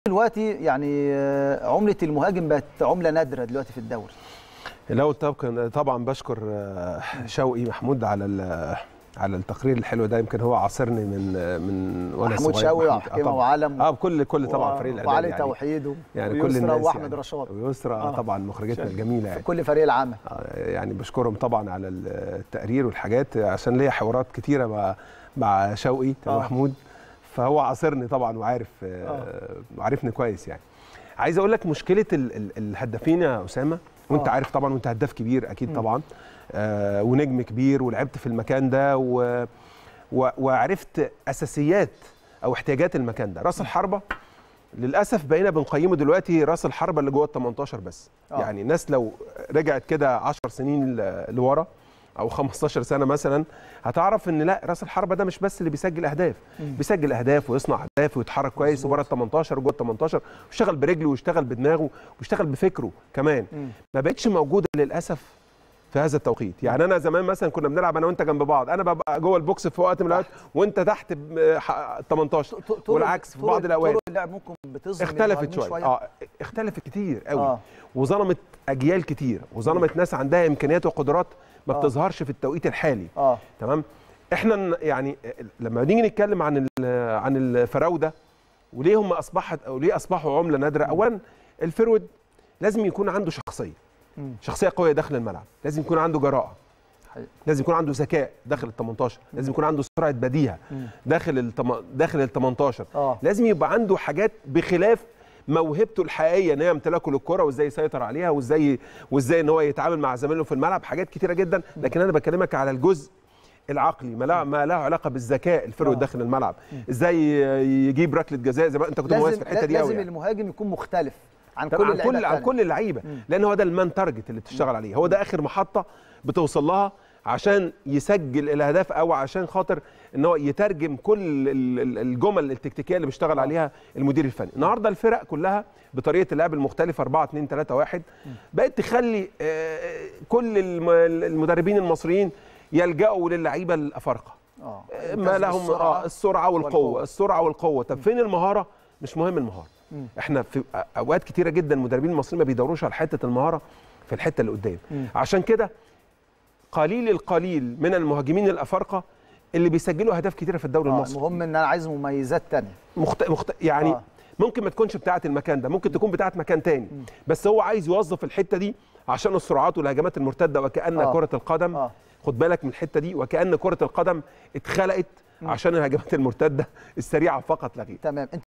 دلوقتي يعني آه، عمله المهاجم بقت عمله نادره دلوقتي في الدوري الاول طبعا طبعا بشكر آه، شوقي محمود على ال- على التقرير الحلو ده يمكن هو عاصرني من من وانا محمود صغير شوقي محمود- وحكيمه طبعاً. وعلم اه بكل كل طبعا فريق الاعداد وعلي يعني توحيد و- يعني كل ويسرى الناس واحمد يعني. رشاد ويسرى آه. طبعا مخرجتنا الجميله يعني في كل فريق العمل آه، يعني بشكرهم طبعا على التقرير والحاجات عشان ليا حوارات كتيره مع مع شوقي آه. محمود فهو عاصرني طبعا وعارف آه، وعارفني كويس يعني عايز اقول لك مشكله ال- ال- الهدافين يا اسامه وانت آه. عارف طبعا وانت هداف كبير اكيد مم. طبعا آه، ونجم كبير ولعبت في المكان ده و و وعرفت اساسيات او احتياجات المكان ده راس الحربه للاسف بقينا بنقيمه دلوقتي راس الحربه اللي جوه ال 18 بس آه. يعني الناس لو رجعت كده 10 سنين ل- لورا او 15 سنه مثلا هتعرف ان لا راس الحربه ده مش بس اللي بيسجل اهداف مم. بيسجل اهداف ويصنع اهداف ويتحرك كويس مظبوط. وبره ال 18 وجوه ال 18 ويشتغل برجله ويشتغل بدماغه ويشتغل بفكره كمان مم. ما بقتش موجوده للاسف في هذا التوقيت يعني انا زمان مثلا كنا بنلعب انا وانت جنب بعض انا ببقى جوه البوكس في وقت من الاوقات وانت تحت ب- ح- 18 ط- طرق- والعكس في طرق- بعض الاوقات طرق اللعب ممكن بتظلم اختلفت المهاجمين شويه اه اختلفت كتير قوي آه. وظلمت اجيال كتير وظلمت ناس عندها امكانيات وقدرات ما آه. بتظهرش في التوقيت الحالي اه تمام احنا ن- يعني لما نيجي نتكلم عن ال- عن الفراوده وليه هم اصبحت او ليه اصبحوا عمله نادره اولا الفرود لازم يكون عنده شخصيه مم. شخصيه قويه داخل الملعب لازم يكون عنده جراءه حقيقي. لازم يكون عنده ذكاء داخل ال 18 لازم يكون عنده سرعه بديهه مم. داخل ال داخل ال 18 اه لازم يبقى عنده حاجات بخلاف موهبته الحقيقيه ان هي امتلاكه للكره وازاي يسيطر عليها وازاي وازاي ان هو يتعامل مع زمايله في الملعب حاجات كتيره جدا لكن انا بكلمك على الجزء العقلي ما له ما له علاقه بالذكاء الفرود آه. داخل الملعب ازاي يجيب ركله جزاء زي ما انت كنت مميز لازم في الحته دي لازم قوي يعني. المهاجم يكون مختلف عن طبعاً كل عن اللعيبه كل عن التانية. كل اللعيبه مم. لان هو ده المان تارجت اللي بتشتغل عليه هو ده اخر محطه بتوصل لها عشان يسجل الاهداف او عشان خاطر ان هو يترجم كل ال- ال- الجمل التكتيكيه اللي بيشتغل عليها المدير الفني النهارده الفرق كلها بطريقه اللعب المختلفه 4 2 3 1 بقت تخلي آه، كل الم- المدربين المصريين يلجأوا للعيبه الافارقه اه ما لهم السرعة. آه السرعه والقوه والقوة. السرعه والقوه طب فين المهاره مش مهم المهاره مم. احنا في اوقات كتيره جدا المدربين المصريين ما بيدوروش على حته المهاره في الحته اللي قدام مم. عشان كده قليل القليل من المهاجمين الافارقه اللي بيسجلوا اهداف كتيره في الدوري آه المصري المهم ان انا عايز مميزات تانية مخت... مخت... يعني آه. آه. ممكن ما تكونش بتاعه المكان ده ممكن تكون بتاعه مكان تاني بس هو عايز يوظف الحته دي عشان السرعات والهجمات المرتده وكأن آه. آه. كره القدم آه. آه. خد بالك من الحته دي وكأن كره القدم اتخلقت عشان الهجمات المرتده السريعه فقط لا غير تمام انت